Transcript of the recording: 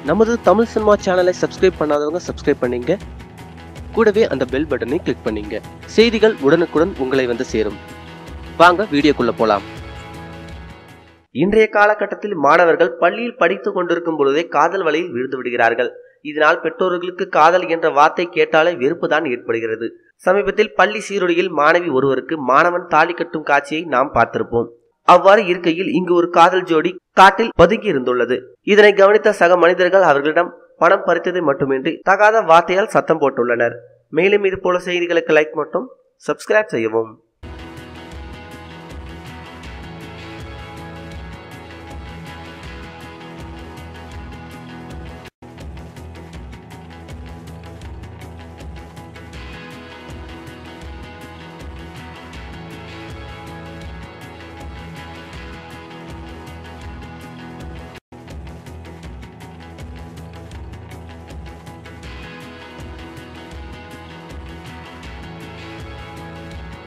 நமது தமிழ் சினிமா சேனலை சப்ஸ்கிரைப் பண்ணாதவங்க சப்ஸ்கிரைப் பண்ணீங்க கூடவே அந்த பெல் பட்டனை கிளிக் பண்ணீங்க செய்திகள் உடனுக்குடன் உங்களை வந்து சேரும் வாங்க வீடியோக்குள்ள போலாம் இன்றைய காலகட்டத்தில் மாணவர்கள் பள்ளியில் படித்துக் கொண்டிருக்கும் பொழுதே காதல் வலையில் விழுந்து விடுகிறார்கள் இதனால் பெற்றோர்களுக்கு காதல் என்ற வார்த்தை கேட்டாலே வெறுப்புதான் ஏற்படுகிறது சமீபத்தில் பள்ளி சீருடையில் மாணவி ஒருவருக்கு மாணவன் தாலி கட்டும் காட்சியை நாம் பார்த்திருப்போம் அவ்வாறு இருக்கையில் இங்கு ஒரு காதல் ஜோடி காட்டில் பதுங்கி இருந்துள்ளது இதனை கவனித்த சக மனிதர்கள் அவர்களிடம் பணம் பறித்தது மட்டுமின்றி தகாத வார்த்தையால் சத்தம் போட்டுள்ளனர் மேலும் இது போல செய்திகளுக்கு லைக் மட்டும் சப்ஸ்கிரைப் செய்யவும்